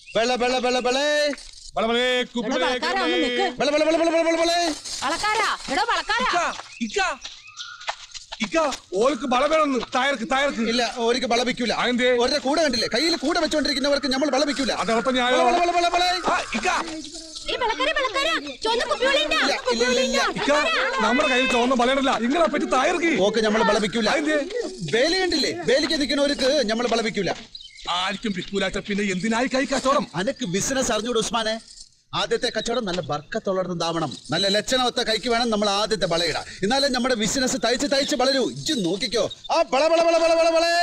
ബള ബള ബള ബളേ വളവളേ, കുപ്പിളേ, എടാ, വളക്കാരാ, ഒന്ന് നിക്ക്. ബള ബള ബള ബള ബള ബള ബളേ വളക്കാരാ എടോ വളക്കാരാ ഇക്ക, ഇക്ക, ഇക്ക, ഓൾക്ക് ബള വേണമെന്ന് തായർക്ക് തായർക്ക് ഇല്ല ഒരിക്കൽ ബള വെക്കൂല അതെന്തേ? ഒരുടെ കൂടെ കണ്ടില്ലേ കയ്യിൽ കൂടെ വെച്ചോണ്ടിരിക്കുന്നവർക്ക് നമ്മൾ ബള വെക്കൂല അതപ്പോ ഞാൻ ബള ബള ബള ബള ബളേ ആ, ഇക്ക, ഈ വളക്കാര വളക്കാര ചുവന്ന കുപ്പികളിണ്ടാ ഇല്ല, ഇല്ല, ഇല്ല, ഇല്ല. ഇക്ക, നമ്മുടെ കയ്യിൽ ചോന്ന ബലമില്ല ഇങ്ങളെ പറ്റി തായർക്ക് ഓക്കെ നമ്മൾ ബള വെക്കൂല അതെന്തേ? വേലി കണ്ടില്ലേ വേലിക്ക് നിൽക്കുന്നവർക്ക് നമ്മൾ ബള വെക്കൂല ആർക്കും പിക്കൂലാച്ച പിന്നെ എന്തിനായി കൈ കച്ചവടം അനക്ക് ബിസിനസ് അറിഞ്ഞൂടെ ഉസ്മാനെ ആദ്യത്തെ കച്ചവടം നല്ല ബർക്കത്തുള്ളതാവണം നല്ല ലക്ഷണമൊത്ത കൈക്ക് വേണം നമ്മൾ ആദ്യത്തെ ബളയിടാം എന്നാലും നമ്മുടെ ബിസിനസ് തയ്ച്ച് തയ്ച്ച് വളരൂ ഇജ്ജ് നോക്കിക്കോ ആ ബള ബള ബള ബള ബള ബളേ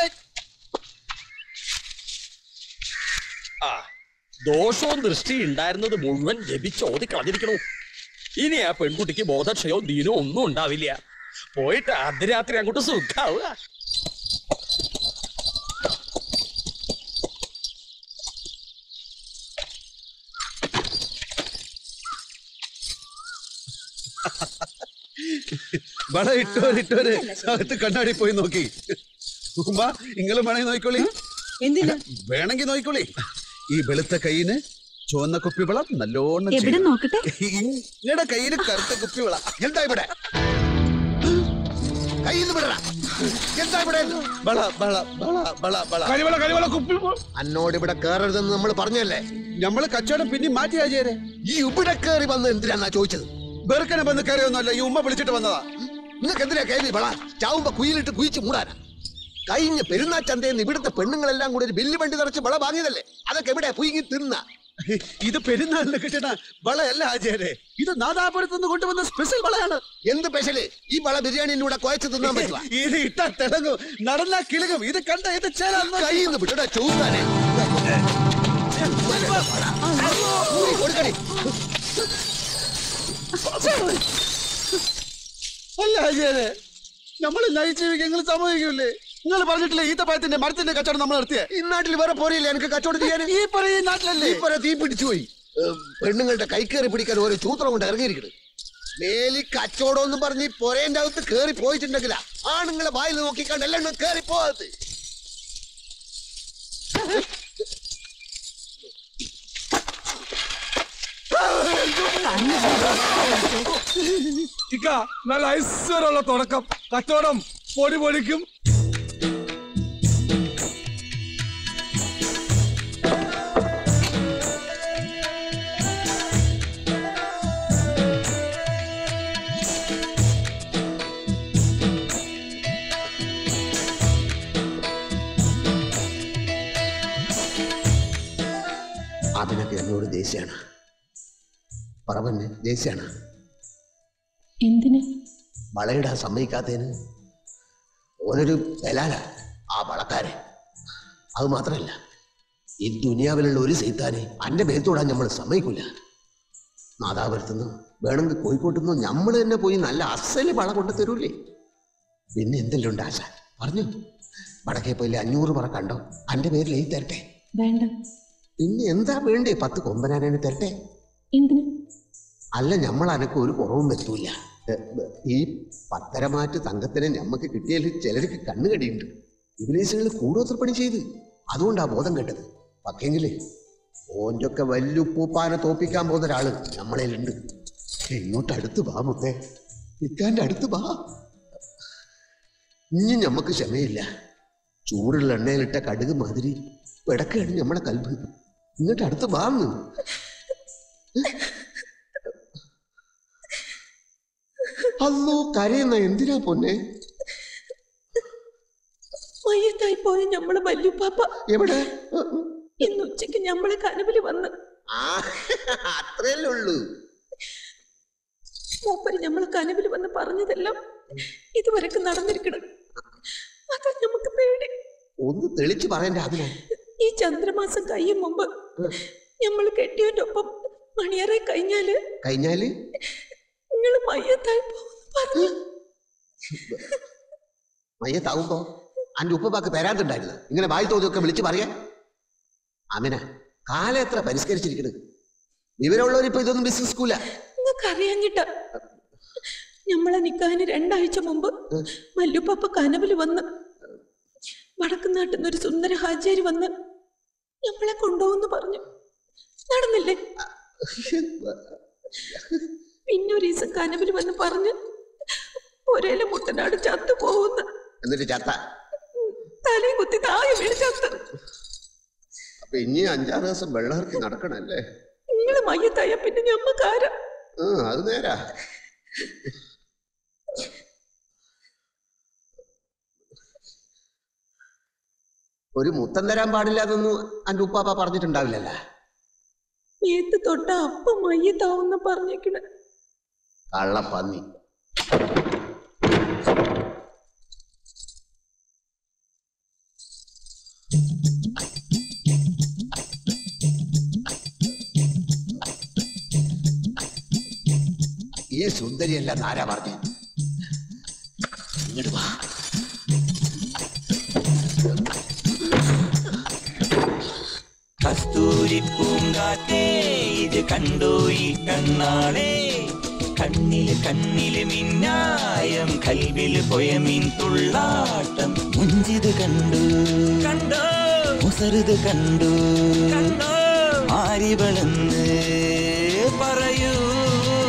ആ ദോഷവും ദൃഷ്ടി ഉണ്ടായിരുന്നത് മുഴുവൻ ജപിച്ചോതി കളഞ്ഞിരിക്കണു ഇനി ആ പെൺകുട്ടിക്ക് ബോധക്ഷയവും ദീനവും ഒന്നും ഉണ്ടാവില്ല പോയിട്ട് അർദ്ധരാത്രി അങ്ങോട്ട് സുഖാവുക ബള ഇട്ടോര് ഇട്ടോര് അകത്ത് കണ്ണാടി പോയി നോക്കി ഉമ്മ നിങ്ങളും വേണമെങ്കിൽ നോക്കിക്കോളി എന്തിനാ വേണമെങ്കിൽ നോക്കിക്കോളി ഈ വെളുത്ത കൈയിന് ചുവന്ന കുപ്പിവളം നല്ലോണം എവിടെ ചെയ്യും. നോക്കട്ടെ നിങ്ങളുടെ കയ്യില് കറുത്ത കുപ്പിവള എന്താ ഇവിടെ കയ്യിൽ നിന്ന് വിടറ എന്താ ഇവിടെ ബള ബള ബള ബള ബള കരിവള കരിവള കുപ്പി പോ- അന്നോട് ഇവിടെ കേറരുതെന്ന് നമ്മൾ പറഞ്ഞല്ലേ നമ്മള് കച്ചവടം പിന്നെ മാറ്റി ആചാരെ ഈ ഇവിടെ കേറി വന്ന് എന്തിനാന്നാ ചോദിച്ചത് ബെറുക്കനെ വന്ന് കയറിയൊന്നുമല്ല ഈ ഉമ്മ വിളിച്ചിട്ട് വന്നതാ നിങ്ങൾക്ക് എന്തിനാ കേൾവി വള ചാവുമ്പോ കുയിലിട്ട് കുയിച്ച് മൂടാനാ കഴിഞ്ഞ പെരുന്നാ ചന്തയിൽ ഇവിടുത്തെ പെണ്ണുങ്ങളെല്ലാം കൂടി ഒരു ബില്ല് വണ്ടി നിറച്ച് വള വാങ്ങിയതല്ലേ അതൊക്കെ എവിടെ പുയിങ്ങി തിന്ന ഇത് പെരുന്നാളിന് കിട്ടണ വളയല്ല ആചാരെ ഇത് നാദാപുരത്ത് നിന്ന് കൊണ്ടുവന്ന സ്പെഷ്യൽ വളയാണ് എന്ത് സ്പെഷ്യല് ഈ വള ബിരിയാണിയിലൂടെ കുഴച്ച് തിന്നാൻ പറ്റുക ഇത് ഇട്ട തിളങ്ങും നടന്നാ കിളുകും ഇത് കണ്ട ഇത് ചേരാൻ കയ്യിൽ നിന്ന് വിട്ടടാ ചൂത്താനെ ഊരി കൊടുക്കണേ അല്ല ആചാരെ നമ്മള് നയിച്ചിരിക്കും നിങ്ങൾ സമ്മതിക്കൂലേ നിങ്ങൾ പറഞ്ഞിട്ടില്ലേ ഈത്തപ്പഴത്തിന്റെ മരത്തിന്റെ കച്ചവടം നമ്മൾ നടത്തിയ ഈ നാട്ടിൽ വേറെ പോരില്ല എനിക്ക് കച്ചവടം ചെയ്യാൻ ഈ പറയ നാട്ടിലല്ലേ ഈ പറ തീ പിടിച്ചു പോയി ഏം, പെണ്ണുങ്ങളുടെ കൈക്കേറി പിടിക്കാൻ ഓരോ സൂത്രം കൊണ്ട് ഇറങ്ങിയിരിക്കണ് മേലി കച്ചവടം എന്ന് പറഞ്ഞ് ഈ പൊരേന്റെ അകത്ത് കേറി പോയിട്ടുണ്ടെങ്കിലാ ആണുങ്ങളെ വായിൽ നോക്കിക്കാണ്ട് എല്ലാം കേറി പോകത്ത് ഇക്ക നല്ല ഐശ്വര്യമുള്ള തുടക്കം കച്ചവടം പൊടി പൊടിക്കും അതിനൊക്കെ എന്നോട് ദേഷ്യാണ് പറവന് ദേഷ്യാണ് എന്തിന് വളയിടാൻ സമ്മതിക്കാത്തതിന് ഓനൊരു ബലാല ആ വളക്കാരൻ അത് മാത്രമല്ല ഈ ദുനിയാവിലുള്ള ഒരു സൈത്താനെ അന്റെ മേത്തോടാൻ നമ്മൾ സമ്മതിക്കില്ല നാദാപുരത്തുനിന്ന് വേണമെങ്കിൽ കോഴിക്കോട്ടുനിന്ന് നമ്മൾ തന്നെ പോയി നല്ല അസല് വള കൊണ്ട് തരൂലേ പിന്നെ എന്തെല്ലാം ഉണ്ട് ആശ പറഞ്ഞു വടക്കേ പോയില്ലേ അഞ്ഞൂറ് പറ കണ്ടോ അന്റെ പേരിൽ എഴുതി തരട്ടെ വേണ്ട പിന്നെ എന്താ വേണ്ടേ പത്ത് കൊമ്പനാനെ തരട്ടെ എന്തിന് അല്ല നമ്മൾ അനക്ക് ഒരു കുറവും പറ്റൂല എ, ബ- ഈ പത്തരമാറ്റ് തങ്കത്തിനെ ഞമ്മക്ക് കിട്ടിയാൽ ചിലർക്ക് കണ്ണുകടിയുണ്ട് ഇവനേശങ്ങൾ കൂടുതൽ പണി ചെയ്ത് അതുകൊണ്ടാ ബോധം കെട്ടത് പക്ഷെങ്കില് ഓൻ്റെ ഒക്കെ വല്യുപ്പൂപ്പാനെ തോപ്പിക്കാൻ പോകുന്ന ഒരാള് നമ്മളേലുണ്ട് ഇങ്ങോട്ട് അടുത്ത് വാ മുത്തേ ഇക്കാന്റെ അടുത്ത് വാ ഇനി ഞമ്മക്ക് ക്ഷമയില്ല ചൂടുള്ള എണ്ണയിലിട്ട കടുക് മാതിരി പിടക്കാണ് നമ്മളെ കൽബ് ഇങ്ങോട്ട് അടുത്ത് വാന്ന് അല്ലോ കരയുന്ന എന്തിനാ പൊന്നെ മയ്യത്തായി പോയ ഞമ്മളെ വല്യുപ്പാപ്പ എവിടെ ഇന്ന് ഉച്ചയ്ക്ക് ഞമ്മളെ കനവില് വന്ന് ആ അത്രയല്ലേ ഉള്ളൂ മൂപ്പര് ഞമ്മളെ കനവില് വന്ന് പറഞ്ഞതെല്ലാം ഇതുവരെക്ക് നടന്നിരിക്കണം അതാ നമുക്ക് പേടി ഒന്ന് തെളിച്ച് പറയണ്ട അതിനാ ഈ ചന്ദ്രമാസം കഴിയും മുമ്പ് ഞമ്മള് കെട്ടിയവന്റെ ഒപ്പം മണിയറെ കഴിഞ്ഞാല് കഴിഞ്ഞാല് നിങ്ങള് മയ്യത്തായി പോകുന്നു പറഞ്ഞു മയ്യത്താവുമ്പോ അന്റെ ഉപ്പപ്പാക്ക് തരാത്തുണ്ടായിരുന്നു ഇങ്ങനെ വായി തോതിയൊക്കെ വിളിച്ച് പറയാൻ അമിന കാലം എത്ര പരിഷ്കരിച്ചിരിക്കുന്നത് വിവരമുള്ളവരിപ്പോ ഇതൊന്നും ബിസിനസ് സ്കൂല നിങ്ങൾക്ക് അറിയാഞ്ഞിട്ട ഞമ്മളെ നിക്കാന് രണ്ടാഴ്ച മുമ്പ് മല്ലുപ്പാപ്പ കനവില് വന്ന് വടക്കുനാട്ടിൽ നിന്ന് ഒരു സുന്ദര ഹാജിയാരി വന്ന് ഞമ്മളെ കൊണ്ടുപോകുന്നു പറഞ്ഞു നടന്നില്ലേ പിന്നെ ഒരു ദിവസം കനവിൽ വന്ന് പറഞ്ഞ് ഒരേല മുട്ടനാട് ചത്തു പോകുന്ന എന്നിട്ട് ചത്ത തലയും കുത്തി താഴെ വീണ് ചത്ത് അപ്പൊ ഇനി അഞ്ചാറ് ദിവസം വെള്ളമിറക്കി നടക്കണല്ലേ നിങ്ങള് മയ്യത്തായ പിന്നെ ഞമ്മക്കാരാ ആ അത് നേരാ ഒരു മുത്തം തരാൻ പാടില്ല എന്നൊന്നും അന്റെ ഉപ്പാപ്പ പറഞ്ഞിട്ടുണ്ടാവില്ലല്ല ഏത്ത് തൊട്ട അപ്പം മയ്യത്താവുന്ന പറഞ്ഞേക്കണ കള്ളപ്പന്നി ഈ സുന്ദരിയല്ല ആരാ പറഞ്ഞു ഇങ്ങോട്ട് വാ കസ്തൂരി പൂങ്കാറ്റേ ഇത് കണ്ടോ ഈ കണ്ണാളെ കണ്ണില് കണ്ണില് മിന്നായം കൽവില് പൊയമീൻ തുള്ളാട്ടം മുഞ്ചിത് കണ്ടു കണ്ടോ മുസറുത് കണ്ടു കണ്ടോ ആരിവളെന്ന് പറയൂ